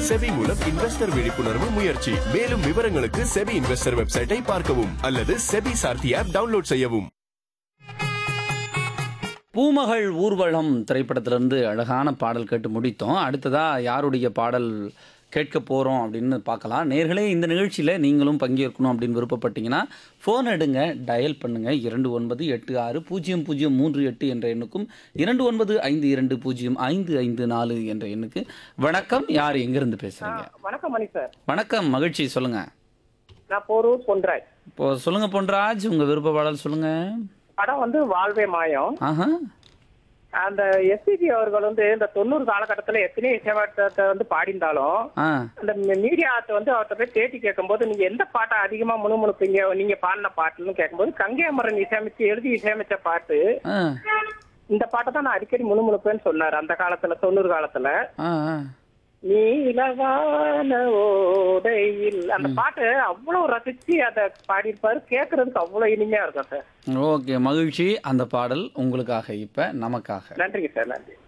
SEBI மூலம் investor விழிப்புணர்வு முயற்சி மேலும் விவரங்களுக்கு செபி இன்வெஸ்டர் வெப்சைட்டை பார்க்கவும் அல்லது செபி சார்த்தி ஆப் டவுன்லோட் செய்யவும் பூமகள் ஊர்வலம் திரைப்படத்திலிருந்து அழகான பாடல் கேட்டு முடித்தோம் அடுத்ததா யாருடைய பாடல் கேட்க போகிறோம் அப்படின்னு பார்க்கலாம் நேர்களே இந்த நிகழ்ச்சியில் நீங்களும் பங்கேற்கணும் அப்படின்னு விருப்பப்பட்டீங்கன்னா ஃபோன் எடுங்க டயல் பண்ணுங்க இரண்டு ஒன்பது எட்டு ஆறு பூஜ்ஜியம் பூஜ்ஜியம் மூன்று எட்டு என்ற எண்ணுக்கும் இரண்டு ஒன்பது ஐந்து இரண்டு பூஜ்ஜியம் ஐந்து ஐந்து நாலு என்ற எண்ணுக்கு வணக்கம் யார் எங்கேருந்து பேசுகிறீங்க வணக்கம் மணி சார் வணக்கம் மகிழ்ச்சி சொல்லுங்கள் நான் போரூர் பொன்ராய் இப்போ சொல்லுங்கள் பொன்ராஜ் உங்கள் விருப்ப பாடல் சொல்லுங்கள் படம் வந்து வாழ்வே மாயம் ஆஹா அந்த எஸ்பிபி அவர்கள் வந்து இந்த தொண்ணூறு காலகட்டத்துல எத்தனையோ இசைவாட்டத்தை வந்து பாடிந்தாலும் ஆ அந்த மீடியா ஆர்ட் வந்து அவர்கிட்ட போய் பேட்டி கேட்கும்போது நீங்க எந்த பாட்டை அதிகமா முணுமுணுப்பீங்க நீங்க பாடின பாட்டுன்னு கேட்கும்போது கங்கை அமரன் இசையமைச்சு எழுதி இசையமைச்ச பாட்டு ஆ இந்த பாட்டை தான் நான் அடிக்கடி முணுமுணுப்பேன்னு சொன்னாரு அந்த காலத்துல தொண்ணூறு காலத்துல ஆ ஆ நீலவான ஓடையில் அந்த பாட்டு அவ்வளவு ரசிச்சு அதை பாடியிருப்பாரு கேட்கறதுக்கு அவ்வளவு இனிமையா இருக்கும் சார் ஓகே மகிழ்ச்சி அந்த பாடல் உங்களுக்காக இப்ப நமக்காக நன்றிங்க சார் நன்றி